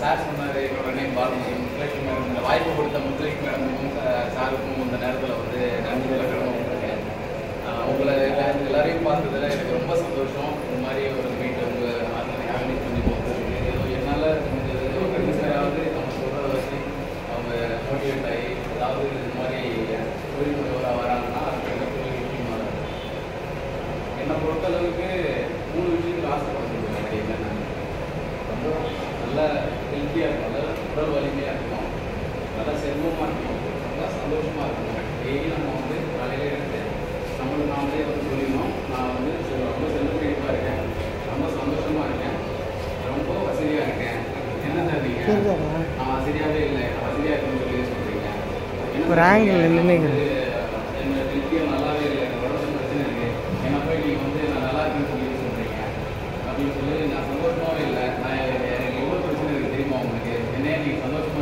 Sir சொன்னார் என்னோட name Balaji Muthulakshmi madam இந்த வாய்ப்பு கொடுத்த முத்துலட்சுமி மேடமும் சாருக்கும் இந்த நேரத்தில் வந்து நன்றிகளை கடமைப்பட்டிருக்கேன் ஆஹ் உங்களை எல்லா- எல்லாரையும் பார்த்ததுல எனக்கு ரொம்ப சந்தோஷம் இந்த மாதிரி ஒரு மீட் உங்க ஆர்கனைஸ் பண்ணி போகிறதுக்கு ஏதோ என்னால் முடிஞ்சது ஏதோ கண்டிப்பாவது நம்ம சொல்கிறத வச்சு அவங்க மோட்டிவேட் ஆகி அதாவது இது மாதிரி தொழில் முனைவராக வராங்கன்னா அதுக்கு மிகப்பெரிய விஷயமா இருக்கு. என்னை பொறுத்தளவுக்கு மூணு விஷயத்துக்கு ஆசைப்படுறது எனக்கு என்னென்ன ரொம்ப நல்ல ஹெல்த்தியாக இருக்கும் நல்ல உடல் வலிமையாக இருக்கும் நல்ல செல்வமாக இருக்கும் நல்லா சந்தோஷமாக இருக்கும் டெய்லி நம்ம வந்து காலையில எடுத்து நம்மளுக்கு நாமளே வந்து சொல்லிடணும் நான் வந்து செ- ரொம்ப செல்வமாக இருக்கேன் ரொம்ப சந்தோஷமாக இருக்கேன் ரொம்ப வசதியாக இருக்கேன் என்ன சார் நீங்கள் சரிதாடா. நான் வசதியாகவே இல்லை நான் வசதியாக இருக்குன்னு சொல்லி சொல்கிறீங்க ஒரு angle ல நின்னுங்க. என்னோட ஹெல்த்தியாக நல்லாவே இல்லை எனக்கு உடம்பு பிரச்சனை இருக்குது என்ன போய் நீங்கள் வந்து நான் நல்லா இருக்குன்னு சொல்லி சொல்கிறீங்க அப்படின்னு சொல்லி நான் சந்தோஷமாவே இல்லை நான் எனக்கு எவ்வளோ பிரச்சனை இருக்குது தெரியுமா உங்களுக்கு என்னைய நீங்கள் சந்தோஷமா